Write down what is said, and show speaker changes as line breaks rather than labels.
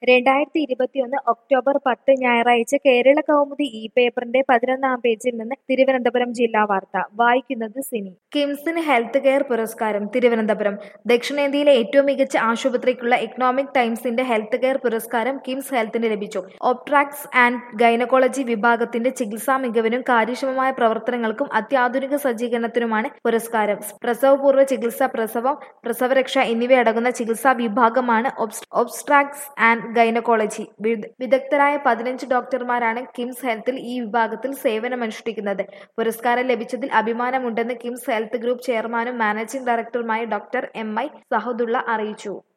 രണ്ടായിരത്തി ഇരുപത്തിയൊന്ന് ഒക്ടോബർ പത്ത് ഞായറാഴ്ച കേരള കൗമുദി ഇ പേപ്പറിന്റെ പതിനൊന്നാം പേജിൽ നിന്ന് തിരുവനന്തപുരം ജില്ലാ വാർത്ത വായിക്കുന്നത് സിനി കിംസിന് ഹെൽത്ത് കെയർ പുരസ്കാരം തിരുവനന്തപുരം ദക്ഷിണേന്ത്യയിലെ ഏറ്റവും മികച്ച ആശുപത്രിക്കുള്ള എക്കണോമിക് ടൈംസിന്റെ ഹെൽത്ത് കെയർ പുരസ്കാരം കിംസ് ഹെൽത്തിന് ലഭിച്ചു ഒപ്ട്രാക്സ് ആൻഡ് ഗൈനക്കോളജി വിഭാഗത്തിന്റെ ചികിത്സാ മികവിനും കാര്യക്ഷമമായ പ്രവർത്തനങ്ങൾക്കും അത്യാധുനിക സജ്ജീകരണത്തിനുമാണ് പുരസ്കാരം പ്രസവപൂർവ്വ ചികിത്സ പ്രസവം പ്രസവരക്ഷ എന്നിവയടങ്ങുന്ന ചികിത്സാ വിഭാഗമാണ് ഒബ്സ്ട്രാക്സ് ആൻഡ് ഗൈനക്കോളജി വിദഗ്ധരായ പതിനഞ്ച് ഡോക്ടർമാരാണ് കിംസ് ഹെൽത്തിൽ ഈ വിഭാഗത്തിൽ സേവനമനുഷ്ഠിക്കുന്നത് പുരസ്കാരം ലഭിച്ചതിൽ അഭിമാനമുണ്ടെന്ന് കിംസ് ഹെൽത്ത് ഗ്രൂപ്പ് ചെയർമാനും മാനേജിംഗ് ഡയറക്ടറുമായ ഡോക്ടർ എം ഐ സഹദുള്ള അറിയിച്ചു